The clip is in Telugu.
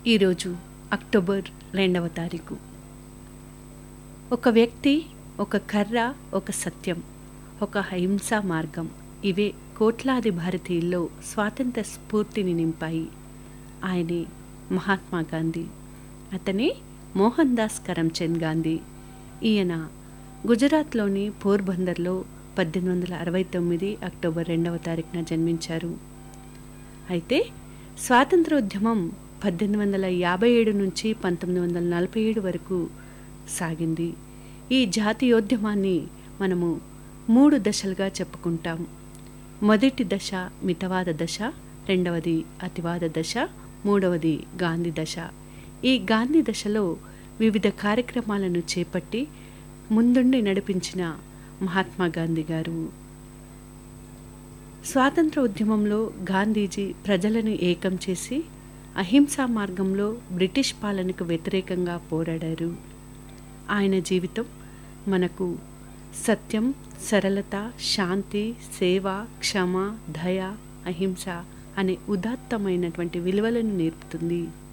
ఈరోజు అక్టోబర్ రెండవ తారీఖు ఒక వ్యక్తి ఒక కర్ర ఒక సత్యం ఒక అహింసా మార్గం ఇవే కోట్లాది భారతీయుల్లో స్వాతంత్ర స్ఫూర్తిని నింపాయి ఆయనే మహాత్మా గాంధీ అతనే మోహన్ దాస్ కరమ్చంద్ గాంధీ ఈయన గుజరాత్లోని పోర్బందర్లో పద్దెనిమిది వందల అరవై తొమ్మిది అక్టోబర్ రెండవ తారీఖున జన్మించారు అయితే స్వాతంత్రోద్యమం పద్దెనిమిది వందల యాభై ఏడు నుంచి పంతొమ్మిది వందల నలభై ఏడు వరకు సాగింది ఈ జాతీయోద్యమాన్ని మనము మూడు దశలుగా చెప్పుకుంటాం మొదటి దశ మితవాద దశ రెండవది అతివాద దశ మూడవది గాంధీ దశ ఈ గాంధీ దశలో వివిధ కార్యక్రమాలను చేపట్టి ముందుండి నడిపించిన మహాత్మా గాంధీ గారు స్వాతంత్ర ఉద్యమంలో గాంధీజీ ప్రజలను ఏకం చేసి అహింసా మార్గంలో బ్రిటిష్ పాలనకు వ్యతిరేకంగా పోరాడారు ఆయన జీవితం మనకు సత్యం సరళత శాంతి సేవ క్షమ దయ అహింస అనే ఉదాత్తమైనటువంటి విలువలను నేర్పుతుంది